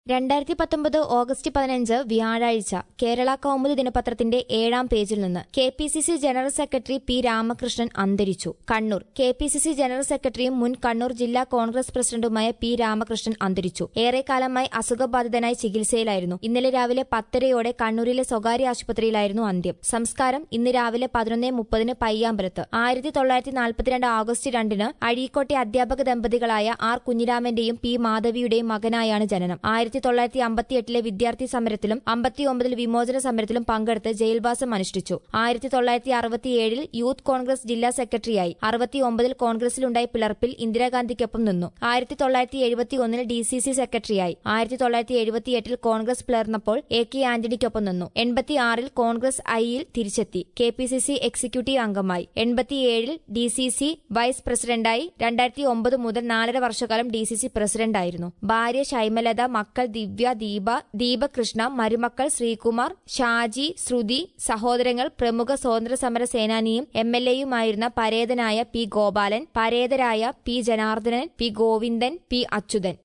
രണ്ടായിരത്തി പത്തൊമ്പത് ഓഗസ്റ്റ് പതിനഞ്ച് വ്യാഴാഴ്ച കേരള കൗമുദി ദിനപത്രത്തിന്റെ ഏഴാം പേജിൽ നിന്ന് K P C C general secretary P Ramakrishnan അന്തരിച്ചു Kannur K P C C general സെക്രട്ടറിയും മുൻ കണ്ണൂർ ജില്ലാ കോൺഗ്രസ് പ്രസിഡന്റുമായ പി രാമകൃഷ്ണൻ അന്തരിച്ചു ഏറെക്കാലമായി അസുഖബാധിതനായി ചികിത്സയിലായിരുന്നു ഇന്നലെ രാവിലെ പത്തരയോടെ കണ്ണൂരിലെ സ്വകാര്യ ആശുപത്രിയിലായിരുന്നു അന്ത്യം സംസ്കാരം ഇന്ന് രാവിലെ പതിനൊന്ന് മുപ്പതിന് പയ്യാമ്പലത്ത് ആയിരത്തി തൊള്ളായിരത്തി നാൽപ്പത്തിരണ്ട് ആഗസ്റ്റ് രണ്ടിന് അഴീക്കോട്ടെ അധ്യാപക ദമ്പതികളായ ആർ കുഞ്ഞിരാമന്റെയും പി മാധവിയുടെയും മകനായാണ് ജനനം ആയിരത്തി തൊള്ളായിരത്തി അമ്പത്തിയെട്ടിലെ വിദ്യാർത്ഥി സമരത്തിലും അമ്പത്തിയൊമ്പതിൽ വിമോചന സമരത്തിലും പങ്കെടുത്ത് ജയിൽവാസം അനുഷ്ഠിച്ചു ആയിരത്തി തൊള്ളായിരത്തി അറുപത്തിയേഴിൽ യൂത്ത് കോൺഗ്രസ് ജില്ലാ സെക്രട്ടറിയായി അറുപത്തിയൊമ്പതിൽ കോൺഗ്രസിലുണ്ടായ പിളർപ്പിൽ ഇന്ദിരാഗാന്ധിക്കൊപ്പം നിന്നു ആയിരത്തി തൊള്ളായിരത്തി എഴുപത്തിയൊന്നിൽ ഡി സി സി സെക്രട്ടറിയായി ആയിരത്തി തൊള്ളായിരത്തി എഴുപത്തിയെട്ടിൽ കോൺഗ്രസ് പിളർന്നപ്പോൾ എ കെ ആന്റണിക്കൊപ്പം നിന്നു എൺപത്തിയാറിൽ കോൺഗ്രസ് ഐയിൽ തിരിച്ചെത്തി K P C C executive അംഗമായി എൺപത്തിയേഴിൽ ഡി സി സി വൈസ് പ്രസിഡന്റായി രണ്ടായിരത്തി ഒമ്പത് മുതൽ നാലര വർഷക്കാലം ഡി സി സി പ്രസിഡന്റായിരുന്നു ഭാര്യ ശൈമലത മക്കൾ ദിവ്യ ദീപ ദീപകൃഷ്ണ മരുമക്കൾ ശ്രീകുമാർ ഷാജി ശ്രുതി സഹോദരങ്ങൾ പ്രമുഖ സ്വാതന്ത്ര്യ സമര സേനാനിയും എം എൽ എയുമായിരുന്ന പരേതനായ പി ഗോപാലൻ പരേതരായ P Janardhanan P Govindan P Achuthan